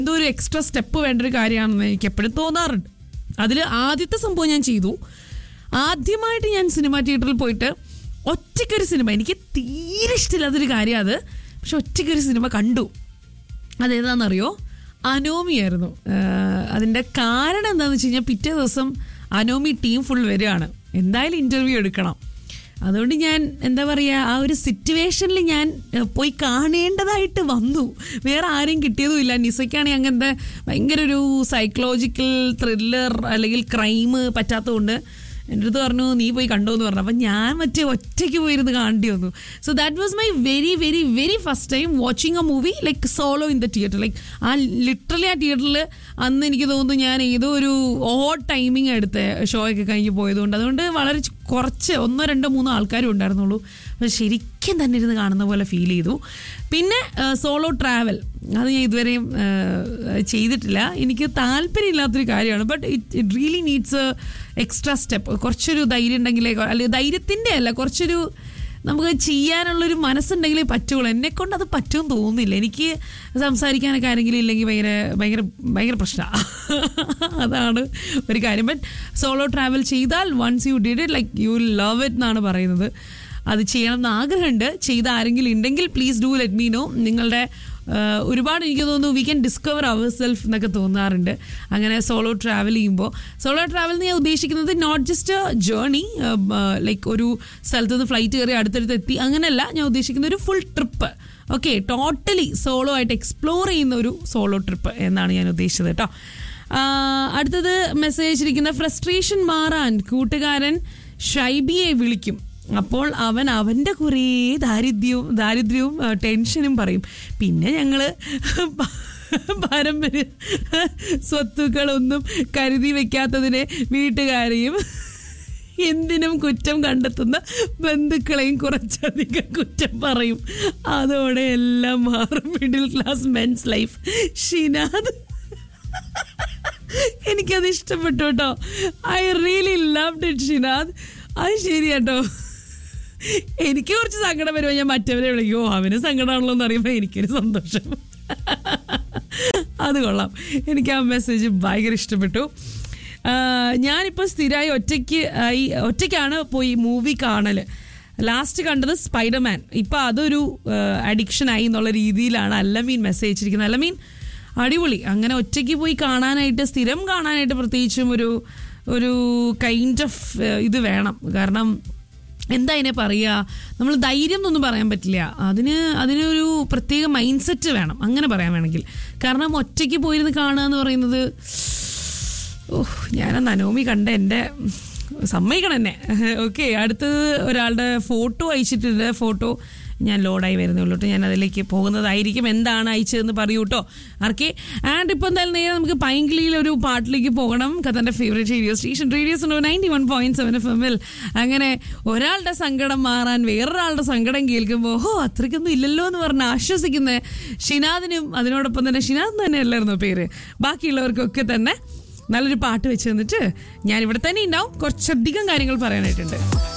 എന്തോ ഒരു extra step വേണ്ട ഒരു കാര്യമാണെന്ന് എനിക്ക് എപ്പോഴും തോന്നാറുണ്ട് അതിൽ ആദ്യത്തെ സംഭവം ഞാൻ ചെയ്തു ആദ്യമായിട്ട് ഞാൻ സിനിമ തിയേറ്ററിൽ പോയിട്ട് ഒറ്റയ്ക്കൊരു സിനിമ എനിക്ക് തീരെ ഇഷ്ടമില്ലാത്തൊരു കാര്യം അത് പക്ഷെ ഒറ്റയ്ക്കൊരു സിനിമ കണ്ടു അതേതാണെന്നറിയോ അനോമിയായിരുന്നു ആഹ് അതിൻ്റെ കാരണം എന്താണെന്ന് വെച്ച് കഴിഞ്ഞാൽ പിറ്റേ ദിവസം അനോമി ടീം ഫുൾ വരികയാണ് എന്തായാലും ഇൻ്റർവ്യൂ എടുക്കണം അതുകൊണ്ട് ഞാൻ എന്താ പറയുക ആ ഒരു സിറ്റുവേഷനിൽ ഞാൻ ഏഹ്, പോയി കാണേണ്ടതായിട്ട് വന്നു വേറെ ആരെയും കിട്ടിയതുമില്ല നിസയ്ക്കാണെങ്കിൽ അങ്ങനത്തെ ഭയങ്കര ഒരു സൈക്കോളജിക്കൽ ത്രില്ലർ അല്ലെങ്കിൽ ക്രൈം പറ്റാത്തതുകൊണ്ട് എൻ്റെ അടുത്ത് പറഞ്ഞു നീ പോയി കണ്ടോ എന്ന് പറഞ്ഞു അപ്പം ഞാൻ മറ്റേ ഒറ്റയ്ക്ക് പോയിരുന്ന് കാണേണ്ടി വന്നു so that was my very very very first time watching a movie like solo in the theatre like ah literally ah തിയേറ്ററിൽ അന്ന് എനിക്ക് തോന്നുന്നു ഞാൻ ഏതോ ഒരു ഓഡ് ടൈമിംഗ് എടുത്ത് ഷോ ഒക്കെ കഴിഞ്ഞ് പോയതുകൊണ്ട് അതുകൊണ്ട് വളരെ ചു- കുറച്ച് ഒന്നോ രണ്ടോ മൂന്നോ ആൾക്കാരും ഉണ്ടായിരുന്നുള്ളൂ പക്ഷെ ശരിക്കും തന്നെ ഇരുന്ന് കാണുന്ന പോലെ ഫീൽ ചെയ്തു പിന്നെ സോളോ ട്രാവൽ അത് ഞാൻ ഇതുവരെയും ആ, ചെയ്തിട്ടില്ല എനിക്ക് താല്പര്യമില്ലാത്തൊരു കാര്യമാണ് but it it really needs extra step കുറച്ചൊരു ധൈര്യം ഉണ്ടെങ്കിലേ അല്ലെങ്കിൽ ധൈര്യത്തിൻ്റെ അല്ല കുറച്ചൊരു നമുക്ക് ചെയ്യാനുള്ളൊരു മനസ്സുണ്ടെങ്കിലേ പറ്റുള്ളൂ എന്നെ കൊണ്ട് അത് പറ്റുമെന്ന് തോന്നുന്നില്ല എനിക്ക് സംസാരിക്കാനൊക്കെ ആരെങ്കിലും ഇല്ലെങ്കിൽ ഭയങ്കര ഭയങ്കര ഭയങ്കര പ്രശ്നമാണ് അതാണ് ഒരു കാര്യം ബട്ട് സോളോ ട്രാവൽ ചെയ്താൽ once you did it like you love it എന്നാണ് പറയുന്നത് അത് ചെയ്യണം എന്ന് ആഗ്രഹമുണ്ട് ചെയ്ത ആരെങ്കിലും ഉണ്ടെങ്കിൽ please do let me know നിങ്ങളുടെ ആഹ്, ഒരുപാട് എനിക്ക് തോന്നുന്നു we can discover our self എന്നൊക്കെ തോന്നാറുണ്ട് അങ്ങനെ സോളോ ട്രാവൽ ചെയ്യുമ്പോൾ സോളോ ട്രാവൽ എന്ന് ഞാൻ ഉദ്ദേശിക്കുന്നത് നോട്ട് ജസ്റ്റ് ജേർണി ലൈക്ക് ഒരു സ്ഥലത്ത് നിന്ന് ഫ്ലൈറ്റ് കയറി അടുത്തടുത്ത് എത്തി അങ്ങനെയല്ല ഞാൻ ഉദ്ദേശിക്കുന്ന ഒരു full trip okay totally solo ആയിട്ട് എക്സ്പ്ലോർ ചെയ്യുന്ന ഒരു സോളോ ട്രിപ്പ് എന്നാണ് ഞാൻ ഉദ്ദേശിച്ചത് കേട്ടോ ആഹ്, അടുത്തത് മെസ്സേജ് അയച്ചിരിക്കുന്ന ഫ്രസ്ട്രേഷൻ മാറാൻ കൂട്ടുകാരൻ ഷൈബിയെ വിളിക്കും അപ്പോൾ അവൻ അവൻ്റെ കുറേ ദാരിദ്ര്യവും ദാരിദ്ര്യവും ആ, ടെൻഷനും പറയും പിന്നെ ഞങ്ങൾ പാരമ്പര്യ സ്വത്തുക്കളൊന്നും കരുതി വെക്കാത്തതിനെ വീട്ടുകാരെയും എന്തിനും കുറ്റം കണ്ടെത്തുന്ന ബന്ധുക്കളെയും കുറച്ചധികം കുറ്റം പറയും അതോടെ എല്ലാം മാറും middle class men's life Shinad എനിക്കത് ഇഷ്ടപ്പെട്ടു കേട്ടോ I really love it Shinad അത് ശരിയാട്ടോ എനിക്ക് കുറച്ച് സങ്കടം വരുമ്പോൾ ഞാൻ മറ്റവരെ വിളിക്കും ഓ അവന് സങ്കടമാണല്ലോ എന്ന് അറിയുമ്പോൾ എനിക്കൊരു സന്തോഷം അത് കൊള്ളാം എനിക്ക് ആ മെസ്സേജ് ഭയങ്കര ഇഷ്ടപ്പെട്ടു ആഹ് ഞാനിപ്പോൾ സ്ഥിരമായി ഒറ്റയ്ക്ക് ആയി ഒറ്റയ്ക്കാണ് പോയി മൂവി കാണൽ ലാസ്റ്റ് കണ്ടത് സ്പൈഡർമാൻ ഇപ്പം അതൊരു അഡിക്ഷൻ ആയി എന്നുള്ള രീതിയിലാണ് അല്ലമീൻ മെസ്സേജ് അയച്ചിരിക്കുന്നത് അല്ലമീൻ അടിപൊളി അങ്ങനെ ഒറ്റയ്ക്ക് പോയി കാണാനായിട്ട് സ്ഥിരം കാണാനായിട്ട് പ്രത്യേകിച്ചും ഒരു ഒരു കൈൻഡ് ഓഫ് ഇത് വേണം കാരണം എന്താ അതിനെ പറയുക നമ്മൾ ധൈര്യം എന്നൊന്നും പറയാൻ പറ്റില്ല അതിന് അതിനൊരു പ്രത്യേക മൈൻഡ് സെറ്റ് വേണം അങ്ങനെ പറയാൻ വേണമെങ്കിൽ കാരണം ഒറ്റയ്ക്ക് പോയിരുന്ന് കാണുക എന്ന് പറയുന്നത് ഓഹ് ഞാൻ നനോമി കണ്ട എൻ്റെ സമ്മതിക്കണം എന്നെ ഓക്കെ അടുത്തത് ഒരാളുടെ ഫോട്ടോ അയച്ചിട്ടുണ്ട് ഫോട്ടോ ഞാൻ ലോഡായി വരുന്നേ ഉള്ളൂ ട്ടോ. ഞാൻ അതിലേക്ക് പോകുന്നതായിരിക്കും എന്താണ് അയച്ചതെന്ന് പറയൂ കേട്ടോ ആർക്കെ ആൻഡ് ഇപ്പം എന്തായാലും നേരെ നമുക്ക് പൈങ്കിളിയിൽ ഒരു പാട്ടിലേക്ക് പോകണം കഥൻ്റെ favourite radio station radios ninety one point seven F എമ്മിൽ അങ്ങനെ ഒരാളുടെ സങ്കടം മാറാൻ വേറൊരാളുടെ സങ്കടം കേൾക്കുമ്പോൾ ഓ അത്രയ്ക്കൊന്നും ഇല്ലല്ലോ എന്ന് പറഞ്ഞ് ആശ്വസിക്കുന്ന ഷിനാദിനും അതിനോടൊപ്പം തന്നെ ഷിനാദ് തന്നെ അല്ലായിരുന്നോ പേര് ബാക്കിയുള്ളവർക്കൊക്കെ തന്നെ നല്ലൊരു പാട്ട് വെച്ച് തന്നിട്ട് ഞാൻ ഇവിടെ തന്നെ ഉണ്ടാവും കുറച്ചധികം കാര്യങ്ങൾ പറയാനായിട്ടുണ്ട്